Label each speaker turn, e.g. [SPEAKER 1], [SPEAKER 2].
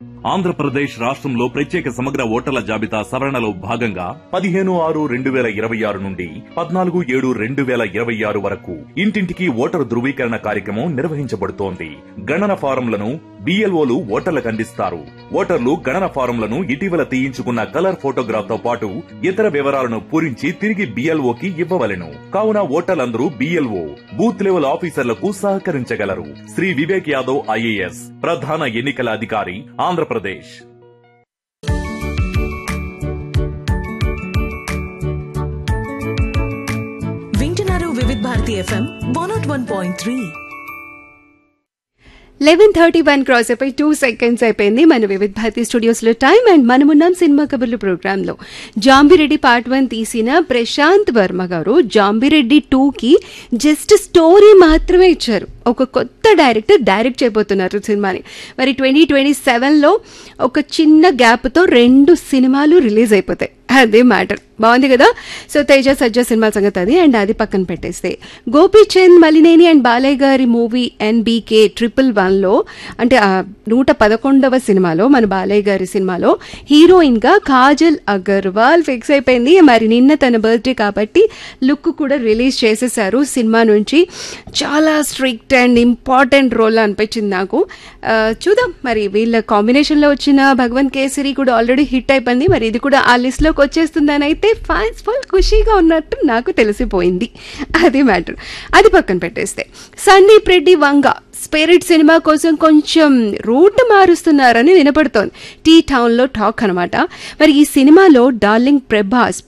[SPEAKER 1] ఆంధ్రప్రదేశ్ రాష్ట్రంలో ప్రత్యేక సమగ్ర ఓటర్ల జాబితా సవరణలో భాగంగా పదిహేను ఆరు రెండు వేల ఇరవై ఆరు నుండి పద్నాలుగు ఏడు రెండు వేల ఇరవై ఆరు వరకు ఇంటింటికి ఓటరు ధృవీకరణ కార్యక్రమం నిర్వహించబడుతోంది గణన ఫారంలను బిఎల్ఓలు ఓటర్లకు అందిస్తారు ఓటర్లు గణన ఫారంలను ఇటీవల తీయించుకున్న కలర్ ఫోటోగ్రాఫ్ తో పాటు ఇతర వివరాలను పూరించి తిరిగి బిఎల్ఓకి ఇవ్వవలెను కావున ఓటర్లందరూ బిఎల్ఓ బూత్ లెవెల్ ఆఫీసర్లకు సహకరించగలరు శ్రీ వివేక్ యాదవ్ ఐఏఎస్ ప్రధాన ఎన్నికల అధికారి ఆంధ్రప్రదేశ్
[SPEAKER 2] వింటున్నారు Vividh Bharati FM one nought one point three
[SPEAKER 3] eleven thirty one cross అయిపోయి టూ సెకండ్స్ అయిపోయింది మన వివిధ భారతి స్టూడియోస్లో టైం అండ్ మనమున్నాం సినిమా కబుర్లు ప్రోగ్రాంలో జాంబిరెడ్డి పార్ట్ వన్ తీసిన ప్రశాంత్ వర్మ గారు జాంబిరెడ్డి టూకి జస్ట్ స్టోరీ మాత్రమే ఇచ్చారు ఒక కొత్త డైరెక్టర్ డైరెక్ట్ చేయబోతున్నారు సినిమాని మరి ట్వంటీ ట్వంటీ సెవెన్లో ఒక చిన్న గ్యాప్తో రెండు సినిమాలు రిలీజ్ అయిపోతాయి అదే మ్యాటర్ బాగుంది కదా సో తేజ సజ్జ సినిమా సంగతి అది అండ్ అది పక్కన పెట్టేస్తే గోపీచంద్ మలినేని అండ్ బాలయ్య గారి మూవీ ఎన్బీకే ట్రిపుల్ వన్లో అంటే ఆ నూట పదకొండవ సినిమాలో మన బాలయ్య గారి సినిమాలో హీరోయిన్ గా కాజల్ అగర్వాల్ ఫిక్స్ అయిపోయింది మరి నిన్న తన బర్త్డే కాబట్టి లుక్ కూడా రిలీజ్ చేసేసారు సినిమా నుంచి చాలా స్ట్రిక్ట్ అండ్ ఇంపార్టెంట్ రోల్ అనిపించింది నాకు ఆ, చూద్దాం మరి వీళ్ళ కాంబినేషన్లో వచ్చిన భగవంత్ కేసరి కూడా ఆల్రెడీ హిట్ అయిపోయింది మరి ఇది కూడా ఆ లిస్ట్లోకి వచ్చేస్తుందని అయితే ఫ్యాన్స్ ఫుల్ ఖుషీగా ఉన్నట్టు నాకు తెలిసిపోయింది అది మ్యాటర్ అది పక్కన పెట్టేస్తే సందీప్ రెడ్డి వంగ స్పిరిట్ సినిమా కోసం కొంచెం రూట్ మారుస్తున్నారని వినపడుతోంది టీ టౌన్లో టాక్ అనమాట మరి ఈ సినిమాలో డార్లింగ్ ప్రభాస్